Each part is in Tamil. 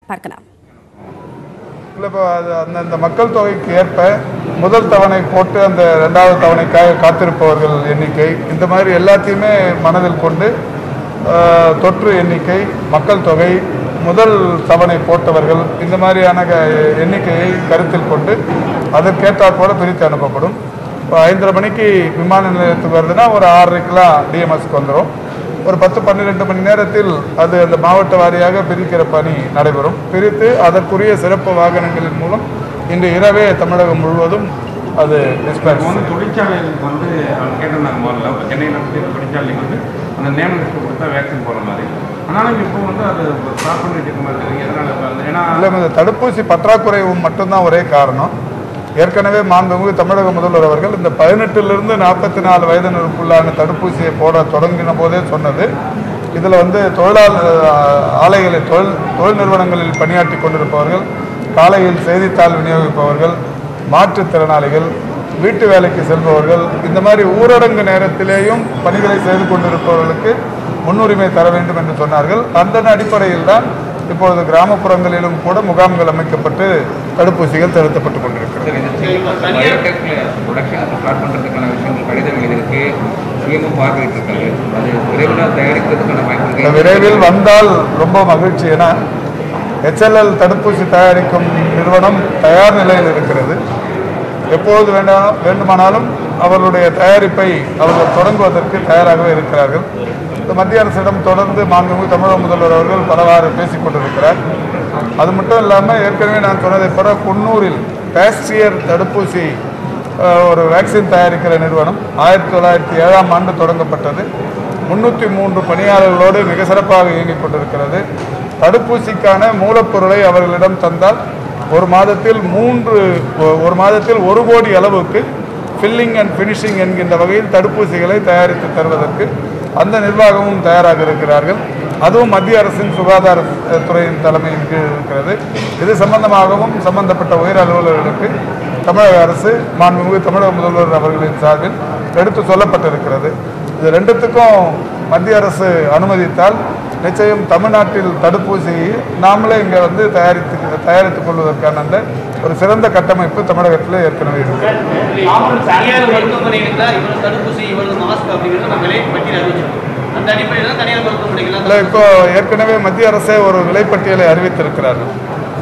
பார்க்கலாம் இல்லை இப்போ அது அந்தந்த மக்கள் தொகைக்கு ஏற்ப முதல் தவணை போட்டு அந்த ரெண்டாவது தவணைக்காக காத்திருப்பவர்கள் எண்ணிக்கை இந்த மாதிரி எல்லாத்தையுமே மனதில் கொண்டு ஆஹ், தொற்று எண்ணிக்கை மக்கள் தொகை முதல் தவணை போட்டவர்கள் இந்த மாதிரியான க- எண்ணிக்கையை கருத்தில் கொண்டு அதற்கேற்றாற் போல பிரித்து அனுப்பப்படும் இப்போ ஐந்தரை மணிக்கு விமான நிலையத்துக்கு வருதுன்னா ஒரு ஆறரைக்கெலாம் டிஎம்எஸ்க்கு வந்துடும் ஒரு பத்து பன்னிரெண்டு மணி நேரத்தில் அது அந்த மாவட்ட வாரியாக பிரிக்கிற பணி நடைபெறும் பிரித்து அதற்குரிய சிறப்பு வாகனங்களின் மூலம் இன்று இரவே தமிழகம் முழுவதும் அது டிஸ்பேச் வந்து தொழிற்சாலைகளுக்கு வந்து அவங்க கேட்டிருந்தாங்க முதல்ல ஒரு சென்னையில் இருக்கிற தொழிற்சாலைக்கு வந்து அந்த நேம் லிஸ்ட் கொடுத்தா வேக்சின் போடுற மாதிரி ஆனாலும் இப்போ வந்து அது ஸ்டாப் பண்ணிட்டு இருக்க மாதிரி இருக்குது எதனால இப்ப வந்து- ஏன்னா இல்லை இந்த தடுப்பூசி பற்றாக்குறை மட்டும்தான் ஒரே காரணம் ஏற்கனவே மாண்புமிகு தமிழக முதல்வர் அவர்கள் இந்த பதினெட்டிலிருந்து நாற்பத்தி நாலு வயதினருக்குள்ளான தடுப்பூசியை போட தொடங்கின போதே சொன்னது இதில் வந்து தொழிலாளர் ஆலைகளில் தொழில் தொழில் நிறுவனங்களில் பணியாற்றி கொண்டிருப்பவர்கள் காலையில் செய்தித்தாள் விநியோகிப்பவர்கள் மாற்றுத்திறனாளிகள் வீட்டு வேலைக்கு செல்பவர்கள் இந்த மாதிரி ஊரடங்கு நேரத்திலேயும் பணிகளை செய்து கொண்டிருப்பவர்களுக்கு முன்னுரிமை தர வேண்டும் என்று சொன்னார்கள் அந்த அடிப்படையில் தான் இப்பொழுது கிராமப்புறங்களிலும் கூட முகாம்கள் அமைக்கப்பட்டு தடுப்பூசிகள் செலுத்தப்பட்டு கொண்டிருக்கிறது பயோடெக் ப்ரொடக்ஷன் ஸ்டார்ட் பண்ணுறதுக்கான விஷயங்கள் கடிதம் எழுதியிருக்கு சிஎம்ஓ பார்வையிட்டு இருக்காரு அது விரைவில் தயாரிக்கிறதுக்கான வாய்ப்பு இந்த இருக்கு விரைவில் வந்தால் ரொம்ப மகிழ்ச்சி என ஹெச்எல்எல் தடுப்பூசி தயாரிக்கும் நிறுவனம் தயார் நிலையில் இருக்கிறது எப்பொழுது வேண்டா வேண்டுமானாலும் அவர்களுடைய தயாரிப்பை அவர்கள் தொடங்குவதற்கு தயாராகவே இருக்கிறார்கள் இந்த மத்திய அரசிடம் தொடர்ந்து மாண்புமிகு தமிழக முதல்வர் அவர்கள் பலவாறு பேசிக் கொண்டிருக்கிறார் அது மட்டும் இல்லாமல் ஏற்கனவே நான் சொன்னதை போல குன்னூரில் பேஸ்டியர் தடுப்பூசி அஹ், ஒரு வேக்சின் தயாரிக்கிற நிறுவனம் ஆயிரத்தி தொள்ளாயிரத்தி ஏழாம் ஆண்டு தொடங்கப்பட்டது முன்னூற்றி மூன்று பணியாளர்களோடு மிக சிறப்பாக இயங்கிக் கொண்டிருக்கிறது தடுப்பூசிக்கான மூலப்பொருளை அவர்களிடம் தந்தால் ஒரு மாதத்தில் மூன்று ஒ- ஒரு மாதத்தில் ஒரு கோடி அளவுக்கு ஃபில்லிங் அண்ட் ஃபினிஷிங் என்கின்ற வகையில் தடுப்பூசிகளை தயாரித்து தருவதற்கு அந்த நிர்வாகமும் தயாராக இருக்கிறார்கள் அதுவும் மத்திய அரசின் சுகாதார அஹ், துறையின் தலைமையின் கீழ் இருக்கிறது இது சம்பந்தமாகவும் சம்பந்தப்பட்ட உயர் அலுவலர்களுக்கு தமிழக அரசு மாண்புமிகு தமிழக முதல்வர் அவர்களின் சார்பில் எடுத்து சொல்லப்பட்டிருக்கிறது இது ரெண்டுத்துக்கும் மத்திய அரசு அனுமதித்தால் நிச்சயம் தமிழ்நாட்டில் தடுப்பூசியை நாமளே இங்கே வந்து தயாரித்து தயாரித்துக் கொள்வதற்கான அந்த ஒரு சிறந்த கட்டமைப்பு தமிழகத்தில் ஏற்கனவே இருக்கு தனியார் மருத்துவமனைகளுக்கு தான் இவ்வளவு தடுப்பூசி இவ்வளவு மாஸ்க் அப்படிங்கிறது நம்ம விலை பட்டியல் அறிவிச்சிருக்கோம் அந்த அடிப்படையில் தான் தனியார் மருத்துவமனைகள் இல்லை இப்போ ஏற்கனவே மத்திய அரசே ஒரு விலைப்பட்டியலை அறிவித்திருக்கிறார்கள்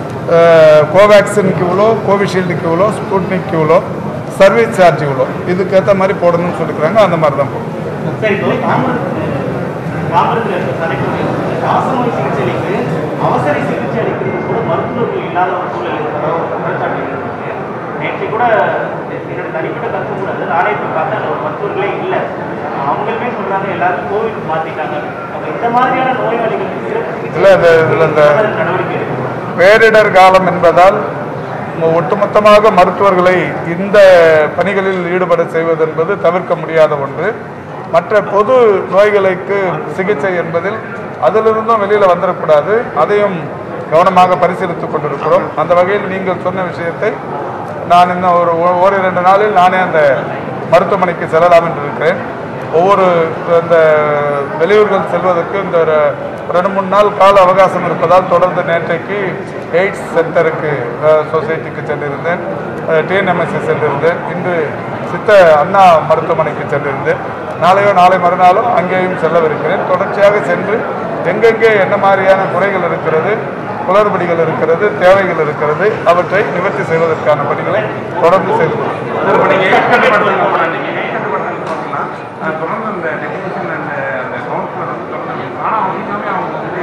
அஹ், கோவேக்சினுக்கு இவ்வளோ கோவிஷீல்டுக்கு இவ்வளோ ஸ்புட்னிக் இவ்வளோ சர்வீஸ் சார்ஜ் இவ்வளோ இதுக்கேற்ற மாதிரி போடணும்னு சொல்லிக்கிறாங்க அந்த மாதிரி தான் போடும் சரி இப்போ தாமிரத்தில் தாமிரத்தில் இருக்க தலைமுறை காசநோய் சிகிச்சைக்கு அவசர சிகிச்சை அளிக்கிறது கூட மருத்துவர்கள் இல்லாத ஒரு சூழல் இருக்கிறதா ஒரு குற்றச்சாட்டு இருக்கு நேற்று கூட என்னோட தனிப்பட்ட கருத்து கூட அது நானே போய் பார்த்தா அந்த ஒரு மருத்துவர்களே இல்லை அவங்களுமே சொல்றாங்க எல்லாரும் கோவிட் மாத்திட்டாங்க அப்ப இந்த மாதிரியான நோயாளிகளுக்கு சிறப்பு சிகிச்சை இல்லை இந்த இதில் இந்த நடவடிக்கை எடுக்கணும் பேரிடர் காலம் என்பதால் மொ- ஒட்டுமொத்தமாக மருத்துவர்களை இந்த பணிகளில் ஈடுபட செய்வது என்பது தவிர்க்க முடியாத ஒன்று மற்ற பொது நோய்களுக்கு சிகிச்சை என்பதில் அதிலிருந்தும் வெளியில் வந்துடக்கூடாது அதையும் கவனமாக பரிசீலித்துக் கொண்டிருக்கிறோம் அந்த வகையில் நீங்கள் சொன்ன விஷயத்தை நான் இன்னும் ஒரு ஓ- ஓரிரண்டு நாளில் நானே அந்த மருத்துவமனைக்கு செல்லலாம் என்று இருக்கிறேன் ஒவ்வொரு இந்த வெளியூர்கள் செல்வதற்கு இந்த ஒரு ரெண்டு மூணு நாள் கால அவகாசம் இருப்பதால் தொடர்ந்து நேற்றைக்கு எய்ட்ஸ் சென்டருக்கு அஹ், சொசைட்டிக்கு சென்றிருந்தேன் டிஎன்எம்எஸ்சி சென்றிருந்தேன் இன்று சித்த அண்ணா மருத்துவமனைக்கு சென்றிருந்தேன் நாளையோ நாளை மறுநாளும் அங்கேயும் செல்லவிருக்கிறேன் தொடர்ச்சியாக சென்று எங்கெங்கே என்ன மாதிரியான குறைகள் இருக்கிறது குளறுபடிகள் இருக்கிறது தேவைகள் இருக்கிறது அவற்றை நிவர்த்தி செய்வதற்கான பணிகளை தொடர்ந்து செய்து கொள்கிறேன். சார் இப்போ நீங்கள் எயிட் கட்டுப்பாட்டில் போகிறாங்க எயிட் கட்டுப்பாட்டில் போகலாம் தொடர்ந்து அந்த டெக்னீஷியன் அந்த அந்த கவுன்சிலர் வந்து தொடர்ந்து ஆனால் அவங்க எல்லாமே அவங்க வந்து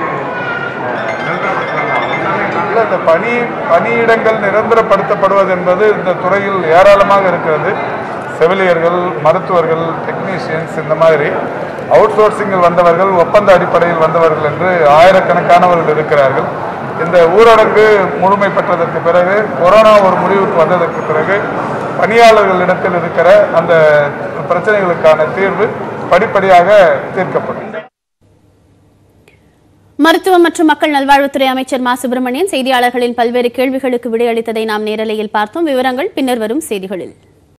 அஹ், நிரந்தரப்படுத்துறாங்க அவங்க எல்லாமே இல்லை இந்த பணி பணியிடங்கள் நிரந்தரப்படுத்தப்படுவது என்பது இந்த துறையில் ஏராளமாக இருக்கிறது செவிலியர்கள் மருத்துவர்கள் டெக்னீஷியன்ஸ் இந்த மாதிரி அவுட் சோர்சிங்கில் வந்தவர்கள் ஒப்பந்த அடிப்படையில் வந்தவர்கள் என்று ஆயிரக்கணக்கானவர்கள் இருக்கிறார்கள் இந்த ஊரடங்கு முழுமை பெற்றதற்கு பிறகு கொரோனா ஒரு முடிவுக்கு வந்ததற்கு பிறகு பணியாளர்களிடத்தில் இருக்கிற அந்த பிரச்சனைகளுக்கான தீர்வு படிப்படியாக தீர்க்கப்படும் மருத்துவம் மற்றும் மக்கள் நல்வாழ்வுத்துறை அமைச்சர் மா சுப்பிரமணியன் செய்தியாளர்களின் பல்வேறு கேள்விகளுக்கு விடையளித்ததை நாம் நேரலையில் பார்த்தோம் விவரங்கள் பின்னர் வரும் செய்திகளில்